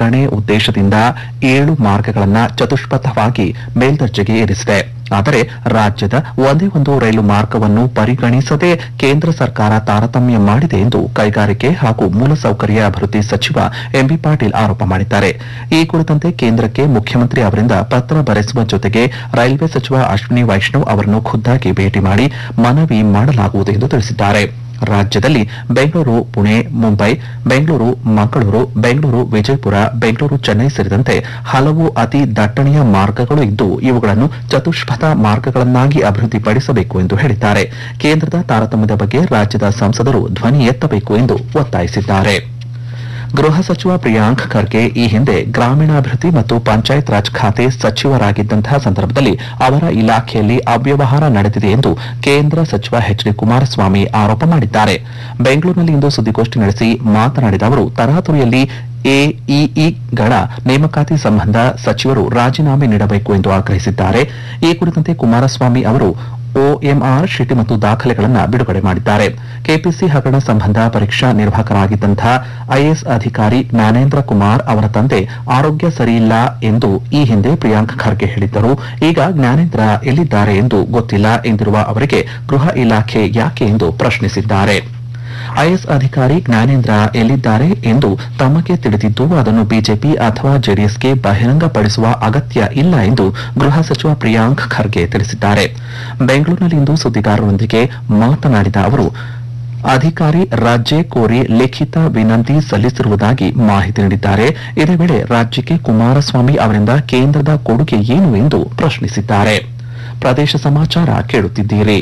ವರ್ಗಾವಣೆ ಉದ್ದೇಶದಿಂದ ಏಳು ಮಾರ್ಗಗಳನ್ನು ಚತುಷ್ಪಥವಾಗಿ ಮೇಲ್ದರ್ಜೆಗೆ ಏರಿಸಿದೆ ಆದರೆ ರಾಜ್ಯದ ಒಂದೇ ಒಂದು ರೈಲು ಮಾರ್ಗವನ್ನು ಪರಿಗಣಿಸದೆ ಕೇಂದ್ರ ಸರ್ಕಾರ ತಾರತಮ್ಯ ಮಾಡಿದೆ ಎಂದು ಕೈಗಾರಿಕೆ ಹಾಗೂ ಮೂಲಸೌಕರ್ಯ ಅಭಿವೃದ್ಧಿ ಸಚಿವ ಎಂಬಿ ಪಾಟೀಲ್ ಆರೋಪ ಮಾಡಿದ್ದಾರೆ ಈ ಕುರಿತಂತೆ ಕೇಂದ್ರಕ್ಕೆ ಮುಖ್ಯಮಂತ್ರಿ ಅವರಿಂದ ಪತ್ರ ಬರೆಸುವ ಜೊತೆಗೆ ರೈಲ್ವೆ ಸಚಿವ ಅಶ್ವಿನಿ ವೈಷ್ಣವ್ ಅವರನ್ನು ಖುದ್ದಾಗಿ ಭೇಟಿ ಮಾಡಿ ಮನವಿ ಮಾಡಲಾಗುವುದು ಎಂದು ತಿಳಿಸಿದ್ದಾರೆ ರಾಜ್ಯದಲ್ಲಿ ಬೆಂಗಳೂರು ಪುಣೆ ಮುಂಬೈ ಬೆಂಗಳೂರು ಮಂಗಳೂರು ಬೆಂಗಳೂರು ವಿಜಯಪುರ ಬೆಂಗಳೂರು ಚೆನ್ನೈ ಸೇರಿದಂತೆ ಹಲವು ಅತಿ ದಟ್ಟಣೆಯ ಮಾರ್ಗಗಳು ಇದ್ದು ಇವುಗಳನ್ನು ಚತುಷ್ಪಥ ಮಾರ್ಗಗಳನ್ನಾಗಿ ಅಭಿವೃದ್ಧಿಪಡಿಸಬೇಕು ಎಂದು ಹೇಳಿದ್ದಾರೆ ಕೇಂದ್ರದ ತಾರತಮ್ಯದ ಬಗ್ಗೆ ರಾಜ್ಯದ ಸಂಸದರು ಧ್ವನಿ ಎತ್ತಬೇಕು ಎಂದು ಒತ್ತಾಯಿಸಿದ್ದಾರೆ ಗೃಹ ಸಚಿವ ಪ್ರಿಯಾಂಕ್ ಖರ್ಗೆ ಈ ಹಿಂದೆ ಗ್ರಾಮೀಣಾಭಿವೃದ್ಧಿ ಮತ್ತು ಪಂಚಾಯತ್ ರಾಜ್ ಖಾತೆ ಸಚಿವರಾಗಿದ್ದಂತಹ ಸಂದರ್ಭದಲ್ಲಿ ಅವರ ಇಲಾಖೆಯಲ್ಲಿ ಅವ್ಯವಹಾರ ನಡೆದಿದೆ ಎಂದು ಕೇಂದ್ರ ಸಚಿವ ಎಚ್ ಡಿ ಕುಮಾರಸ್ವಾಮಿ ಆರೋಪ ಮಾಡಿದ್ದಾರೆ ಬೆಂಗಳೂರಿನಲ್ಲಿಂದು ಸುದ್ದಿಗೋಷ್ಠಿ ನಡೆಸಿ ಮಾತನಾಡಿದ ಅವರು ತರಾತುರಿಯಲ್ಲಿ ಎಇಇಗಳ ನೇಮಕಾತಿ ಸಂಬಂಧ ಸಚಿವರು ರಾಜೀನಾಮೆ ನೀಡಬೇಕು ಎಂದು ಆಗ್ರಹಿಸಿದ್ದಾರೆ ಈ ಕುರಿತಂತೆ ಕುಮಾರಸ್ವಾಮಿ ಅವರು ಒಎಂಆರ್ ಶೀಟಿ ಮತ್ತು ದಾಖಲೆಗಳನ್ನು ಬಿಡುಗಡೆ ಮಾಡಿದ್ದಾರೆ ಕೆಪಿಸಿ ಹಗರಣ ಸಂಬಂಧ ಪರೀಕ್ಷಾ ನಿರ್ವಾಹಕರಾಗಿದ್ದಂತಹ ಐಎಎಸ್ ಅಧಿಕಾರಿ ಜ್ಞಾನೇಂದ್ರ ಕುಮಾರ್ ಅವರ ತಂದೆ ಆರೋಗ್ಯ ಸರಿಯಿಲ್ಲ ಎಂದು ಈ ಹಿಂದೆ ಪ್ರಿಯಾಂಕ್ ಖರ್ಗೆ ಹೇಳಿದ್ದರು ಈಗ ಜ್ಞಾನೇಂದ್ರ ಎಲ್ಲಿದ್ದಾರೆ ಎಂದು ಗೊತ್ತಿಲ್ಲ ಎಂದಿರುವ ಅವರಿಗೆ ಗೃಹ ಇಲಾಖೆ ಯಾಕೆ ಎಂದು ಪ್ರಶ್ನಿಸಿದ್ದಾರೆ ಐಎಸ್ ಅಧಿಕಾರಿ ಜ್ಞಾನೇಂದ್ರ ಎಲ್ಲಿದ್ದಾರೆ ಎಂದು ತಮಗೆ ತಿಳಿದಿದ್ದು ಅದನ್ನು ಬಿಜೆಪಿ ಅಥವಾ ಜೆಡಿಎಸ್ಗೆ ಬಹಿರಂಗಪಡಿಸುವ ಅಗತ್ಯ ಇಲ್ಲ ಎಂದು ಗೃಹ ಸಚಿವ ಪ್ರಿಯಾಂಕ್ ಖರ್ಗೆ ತಿಳಿಸಿದ್ದಾರೆ ಬೆಂಗಳೂರಿನಲ್ಲಿಂದು ಸುದ್ದಿಗಾರರೊಂದಿಗೆ ಮಾತನಾಡಿದ ಅವರು ಅಧಿಕಾರಿ ರಜೆ ಕೋರಿ ಲಿಖಿತ ವಿನಂತಿ ಸಲ್ಲಿಸಿರುವುದಾಗಿ ಮಾಹಿತಿ ನೀಡಿದ್ದಾರೆ ಇದೇ ವೇಳೆ ರಾಜ್ಯಕ್ಕೆ ಕುಮಾರಸ್ವಾಮಿ ಅವರಿಂದ ಕೇಂದ್ರದ ಕೊಡುಗೆ ಏನು ಎಂದು ಪ್ರಶ್ನಿಸಿದ್ದಾರೆ ಪ್ರದೇಶ ಸಮಾಚಾರ ಕೇಳುತ್ತಿದ್ದೀರಿ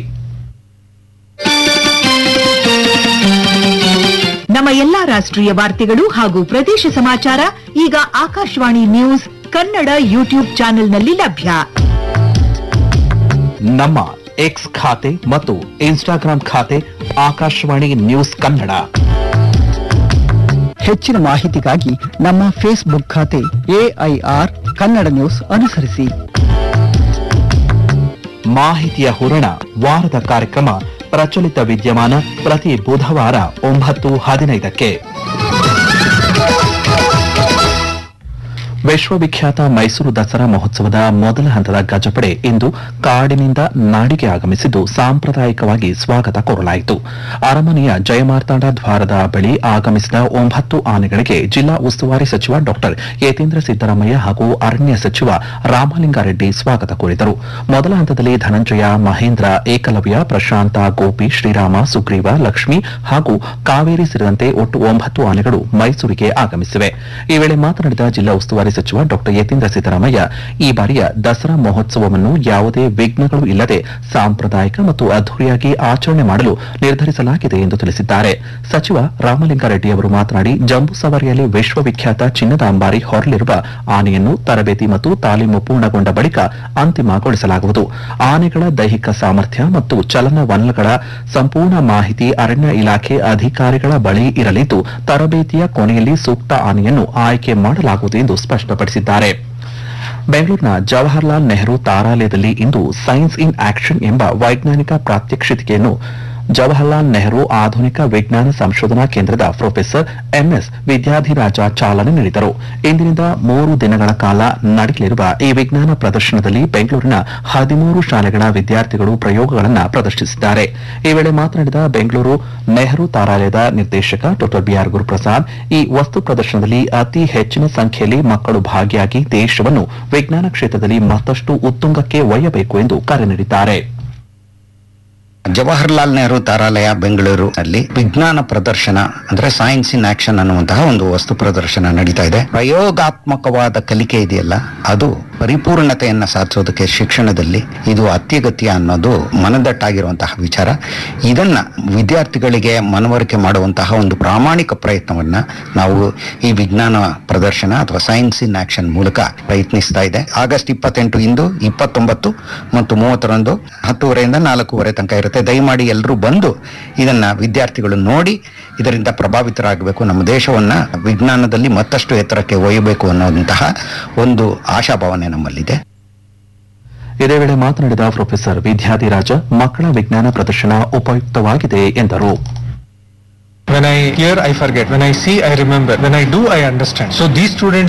ನಮ್ಮ ಎಲ್ಲಾ ರಾಷ್ಟ್ರೀಯ ವಾರ್ತೆಗಳು ಹಾಗೂ ಪ್ರದೇಶ ಸಮಾಚಾರ ಈಗ ಆಕಾಶವಾಣಿ ನ್ಯೂಸ್ ಕನ್ನಡ ಯೂಟ್ಯೂಬ್ ಚಾನೆಲ್ನಲ್ಲಿ ಲಭ್ಯ ನಮ್ಮ ಎಕ್ಸ್ ಖಾತೆ ಮತ್ತು ಇನ್ಸ್ಟಾಗ್ರಾಂ ಖಾತೆ ಆಕಾಶವಾಣಿ ನ್ಯೂಸ್ ಕನ್ನಡ ಹೆಚ್ಚಿನ ಮಾಹಿತಿಗಾಗಿ ನಮ್ಮ ಫೇಸ್ಬುಕ್ ಖಾತೆ ಎಐಆರ್ ಕನ್ನಡ ನ್ಯೂಸ್ ಅನುಸರಿಸಿ ಮಾಹಿತಿಯ ಹೂರಣ ವಾರದ ಕಾರ್ಯಕ್ರಮ ಪ್ರಚಲಿತ ವಿದ್ಯಮಾನ ಪ್ರತಿ ಬುಧವಾರ ಒಂಬತ್ತು ಹದಿನೈದಕ್ಕೆ ವಿಶ್ವವಿಖ್ಯಾತ ಮೈಸೂರು ದಸರಾ ಮಹೋತ್ಸವದ ಮೊದಲ ಹಂತದ ಗಜಪಡೆ ಇಂದು ಕಾಡಿನಿಂದ ನಾಡಿಗೆ ಆಗಮಿಸಿದ್ದು ಸಾಂಪ್ರದಾಯಿಕವಾಗಿ ಸ್ವಾಗತ ಕೋರಲಾಯಿತು ಅರಮನೆಯ ಜಯಮಾರ್ತಾಂಡ ದ್ವಾರದ ಬಳಿ ಆಗಮಿಸಿದ ಒಂಬತ್ತು ಆನೆಗಳಿಗೆ ಜಿಲ್ಲಾ ಉಸ್ತುವಾರಿ ಸಚಿವ ಡಾಕ್ಟರ್ ಯತೀಂದ್ರ ಸಿದ್ದರಾಮಯ್ಯ ಹಾಗೂ ಅರಣ್ಯ ಸಚಿವ ರಾಮಲಿಂಗಾರೆಡ್ಡಿ ಸ್ವಾಗತ ಕೋರಿದರು ಮೊದಲ ಹಂತದಲ್ಲಿ ಧನಂಜಯ ಮಹೇಂದ್ರ ಏಕಲವ್ಯ ಪ್ರಶಾಂತ ಗೋಪಿ ಶ್ರೀರಾಮ ಸುಗ್ರೀವ ಲಕ್ಷ್ಮಿ ಹಾಗೂ ಕಾವೇರಿ ಸೇರಿದಂತೆ ಒಟ್ಟು ಒಂಬತ್ತು ಆನೆಗಳು ಮೈಸೂರಿಗೆ ಆಗಮಿಸಿವೆ ಈ ವೇಳೆ ಮಾತನಾಡಿದ ಜಿಲ್ಲಾ ಉಸ್ತುವಾರಿ ಸಚಿವ ಡಾಕ್ಟರ್ ಯತೀಂದ್ರ ಸಿದ್ದರಾಮಯ್ಯ ಈ ಬಾರಿಯ ದಸರಾ ಮಹೋತ್ಸವವನ್ನು ಯಾವುದೇ ವಿಘ್ನಗಳು ಇಲ್ಲದೆ ಸಾಂಪ್ರದಾಯಿಕ ಮತ್ತು ಅದ್ದೂರಿಯಾಗಿ ಆಚರಣೆ ಮಾಡಲು ನಿರ್ಧರಿಸಲಾಗಿದೆ ಎಂದು ತಿಳಿಸಿದ್ದಾರೆ ಸಚಿವ ರಾಮಲಿಂಗಾರೆಡ್ಡಿ ಅವರು ಮಾತನಾಡಿ ಜಂಬೂ ಸವಾರಿಯಲ್ಲಿ ವಿಶ್ವವಿಖ್ಯಾತ ಚಿನ್ನದ ಅಂಬಾರಿ ಹೊರಲಿರುವ ಆನೆಯನ್ನು ತರಬೇತಿ ಮತ್ತು ತಾಲೀಮು ಪೂರ್ಣಗೊಂಡ ಬಳಿಕ ಅಂತಿಮಗೊಳಿಸಲಾಗುವುದು ಆನೆಗಳ ದೈಹಿಕ ಸಾಮರ್ಥ್ಯ ಮತ್ತು ಚಲನವಲನಗಳ ಸಂಪೂರ್ಣ ಮಾಹಿತಿ ಅರಣ್ಯ ಇಲಾಖೆ ಅಧಿಕಾರಿಗಳ ಬಳಿ ಇರಲಿದ್ದು ತರಬೇತಿಯ ಕೊನೆಯಲ್ಲಿ ಸೂಕ್ತ ಆನೆಯನ್ನು ಆಯ್ಕೆ ಮಾಡಲಾಗುವುದು ಎಂದು ಸ್ಪಷ್ಟಪಡಿಸಿದ್ದಾರೆ ಬೆಂಗಳೂರಿನ ಜವಾಹರ್ಲಾಲ್ ನೆಹರು ತಾರಾಲಯದಲ್ಲಿ ಇಂದು ಸೈನ್ಸ್ ಇನ್ ಆಕ್ಷನ್ ಎಂಬ ವೈಜ್ಞಾನಿಕ ಪ್ರಾತ್ಯಕ್ಷಿಕೆಯನ್ನು ಜವಾಹರ್ಲಾಲ್ ನೆಹರು ಆಧುನಿಕ ವಿಜ್ಞಾನ ಸಂಶೋಧನಾ ಕೇಂದ್ರದ ಪ್ರೊಫೆಸರ್ ಎಂಎಸ್ ವಿದ್ಯಾಧಿರಾಜ ಚಾಲನೆ ನೀಡಿದರು ಇಂದಿನಿಂದ ಮೂರು ದಿನಗಳ ಕಾಲ ನಡೆಯಲಿರುವ ಈ ವಿಜ್ಞಾನ ಪ್ರದರ್ಶನದಲ್ಲಿ ಬೆಂಗಳೂರಿನ ಹದಿಮೂರು ಶಾಲೆಗಳ ವಿದ್ಯಾರ್ಥಿಗಳು ಪ್ರಯೋಗಗಳನ್ನು ಪ್ರದರ್ಶಿಸಿದ್ದಾರೆ ಈ ವೇಳೆ ಮಾತನಾಡಿದ ಬೆಂಗಳೂರು ನೆಹರು ತಾರಾಲಯದ ನಿರ್ದೇಶಕ ಡಾ ಬಿಆರ್ ಗುರುಪ್ರಸಾದ್ ಈ ವಸ್ತು ಪ್ರದರ್ಶನದಲ್ಲಿ ಅತಿ ಹೆಚ್ಚಿನ ಸಂಖ್ಯೆಯಲ್ಲಿ ಮಕ್ಕಳು ಭಾಗಿಯಾಗಿ ದೇಶವನ್ನು ವಿಜ್ಞಾನ ಕ್ಷೇತ್ರದಲ್ಲಿ ಮತ್ತಷ್ಟು ಉತ್ತುಂಗಕ್ಕೆ ಒಯ್ಯಬೇಕು ಎಂದು ಕರೆ ನೀಡಿದ್ದಾರೆ ಜವಾಹರ್ಲಾಲ್ ನೆಹರು ತಾರಾಲಯ ಬೆಂಗಳೂರಿನಲ್ಲಿ ವಿಜ್ಞಾನ ಪ್ರದರ್ಶನ ಅಂದ್ರೆ ಸೈನ್ಸ್ ಇನ್ ಆಕ್ಷನ್ ಅನ್ನುವಂತಹ ಒಂದು ವಸ್ತು ಪ್ರದರ್ಶನ ನಡೀತಾ ಇದೆ ಪ್ರಯೋಗಾತ್ಮಕವಾದ ಕಲಿಕೆ ಇದೆಯಲ್ಲ ಅದು ಪರಿಪೂರ್ಣತೆಯನ್ನ ಸಾಧಿಸೋದಕ್ಕೆ ಶಿಕ್ಷಣದಲ್ಲಿ ಇದು ಅತ್ಯಗತ್ಯ ಅನ್ನೋದು ಮನದಟ್ಟಾಗಿರುವಂತಹ ವಿಚಾರ ಇದನ್ನ ವಿದ್ಯಾರ್ಥಿಗಳಿಗೆ ಮನವರಿಕೆ ಮಾಡುವಂತಹ ಒಂದು ಪ್ರಾಮಾಣಿಕ ಪ್ರಯತ್ನವನ್ನ ನಾವು ಈ ವಿಜ್ಞಾನ ಪ್ರದರ್ಶನ ಅಥವಾ ಸೈನ್ಸ್ ಇನ್ ಆಕ್ಷನ್ ಮೂಲಕ ಪ್ರಯತ್ನಿಸ್ತಾ ಇದೆ ಆಗಸ್ಟ್ ಇಪ್ಪತ್ತೆಂಟು ಇಂದು ಇಪ್ಪತ್ತೊಂಬತ್ತು ಮತ್ತು ಮೂವತ್ತರಂದು ಹತ್ತುವರೆಯಿಂದ ನಾಲ್ಕೂವರೆ ತನಕ ಇರುತ್ತೆ ದಯಮಾಡಿ ಎಲ್ಲರೂ ಬಂದು ಇದನ್ನ ವಿದ್ಯಾರ್ಥಿಗಳು ನೋಡಿ ಇದರಿಂದ ಪ್ರಭಾವಿತರಾಗಬೇಕು ನಮ್ಮ ದೇಶವನ್ನ ವಿಜ್ಞಾನದಲ್ಲಿ ಮತ್ತಷ್ಟು ಎತ್ತರಕ್ಕೆ ಒಯ್ಯಬೇಕು ಅನ್ನೋಂತಹ ಒಂದು ಆಶಾಭಾವನೆ ನಮ್ಮಲ್ಲಿದೆ ಇದೇ ವೇಳೆ ಮಾತನಾಡಿದ ಪ್ರೊಫೆಸರ್ ವಿದ್ಯಾಧಿರಾಜ ಮಕ್ಕಳ ವಿಜ್ಞಾನ ಪ್ರದರ್ಶನ ಉಪಯುಕ್ತವಾಗಿದೆ ಎಂದರು When I hear, I forget. When I see, I remember. When I do, I understand. So these students